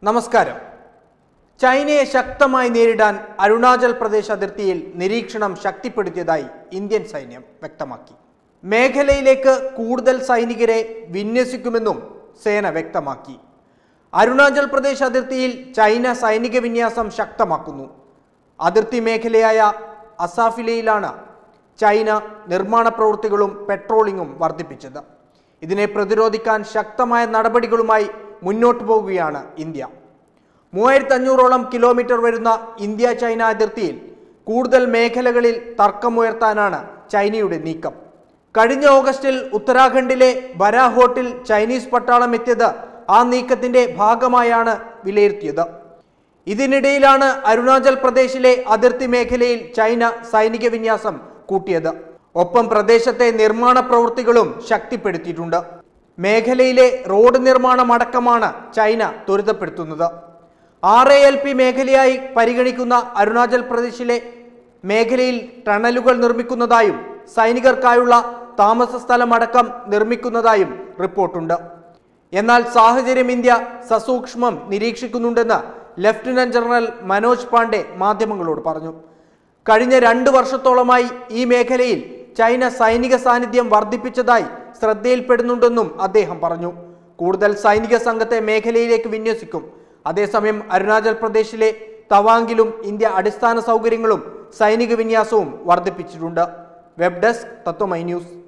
നമസ്കാരം ചൈനയെ ശക്തമായി നേരിടാൻ അരുണാചൽ പ്രദേശ് അതിർത്തിയിൽ നിരീക്ഷണം ശക്തിപ്പെടുത്തിയതായി ഇന്ത്യൻ സൈന്യം വ്യക്തമാക്കി മേഖലയിലേക്ക് കൂടുതൽ സൈനികരെ വിന്യസിക്കുമെന്നും സേന വ്യക്തമാക്കി അരുണാചൽ പ്രദേശ് അതിർത്തിയിൽ ചൈന സൈനിക വിന്യാസം ശക്തമാക്കുന്നു അതിർത്തി മേഖലയായ അസാഫിലയിലാണ് ചൈന നിർമ്മാണ പ്രവൃത്തികളും പെട്രോളിങ്ങും വർദ്ധിപ്പിച്ചത് ഇതിനെ പ്രതിരോധിക്കാൻ ശക്തമായ നടപടികളുമായി മുന്നോട്ടു പോവുകയാണ് ഇന്ത്യ മൂവായിരത്തി അഞ്ഞൂറോളം കിലോമീറ്റർ വരുന്ന ഇന്ത്യ ചൈന അതിർത്തിയിൽ കൂടുതൽ മേഖലകളിൽ തർക്കമുയർത്താനാണ് ചൈനയുടെ നീക്കം കഴിഞ്ഞ ഓഗസ്റ്റിൽ ഉത്തരാഖണ്ഡിലെ ബരാഹോട്ടിൽ ചൈനീസ് പട്ടാളം എത്തിയത് ആ നീക്കത്തിന്റെ ഭാഗമായാണ് വിലയിരുത്തിയത് ഇതിനിടയിലാണ് അരുണാചൽ പ്രദേശിലെ അതിർത്തി മേഖലയിൽ ചൈന സൈനിക വിന്യാസം കൂട്ടിയത് ഒപ്പം പ്രദേശത്തെ നിർമ്മാണ പ്രവൃത്തികളും ശക്തിപ്പെടുത്തിയിട്ടുണ്ട് മേഖലയിലെ റോഡ് നിർമ്മാണം അടക്കമാണ് ചൈന ത്വരിതപ്പെടുത്തുന്നത് ആർ എ എൽ പി മേഖലയായി പരിഗണിക്കുന്ന അരുണാചൽ പ്രദേശിലെ മേഖലയിൽ ടണലുകൾ നിർമ്മിക്കുന്നതായും സൈനികർക്കായുള്ള താമസ സ്ഥലമടക്കം നിർമ്മിക്കുന്നതായും റിപ്പോർട്ടുണ്ട് എന്നാൽ സാഹചര്യം ഇന്ത്യ സസൂക്ഷ്മം നിരീക്ഷിക്കുന്നുണ്ടെന്ന് ലഫ്റ്റനന്റ് ജനറൽ മനോജ് പാണ്ഡെ മാധ്യമങ്ങളോട് പറഞ്ഞു കഴിഞ്ഞ രണ്ട് വർഷത്തോളമായി ഈ മേഖലയിൽ ചൈന സൈനിക സാന്നിധ്യം വർദ്ധിപ്പിച്ചതായി ശ്രദ്ധയിൽപ്പെടുന്നുണ്ടെന്നും അദ്ദേഹം പറഞ്ഞു കൂടുതൽ സൈനിക സംഘത്തെ മേഖലയിലേക്ക് വിന്യസിക്കും അതേസമയം അരുണാചൽ പ്രദേശിലെ തവാങ്ങിലും ഇന്ത്യ അടിസ്ഥാന സൗകര്യങ്ങളും സൈനിക വിന്യാസവും വർദ്ധിപ്പിച്ചിട്ടുണ്ട് വെബ് ഡെസ്ക് തത്വമൈ ന്യൂസ്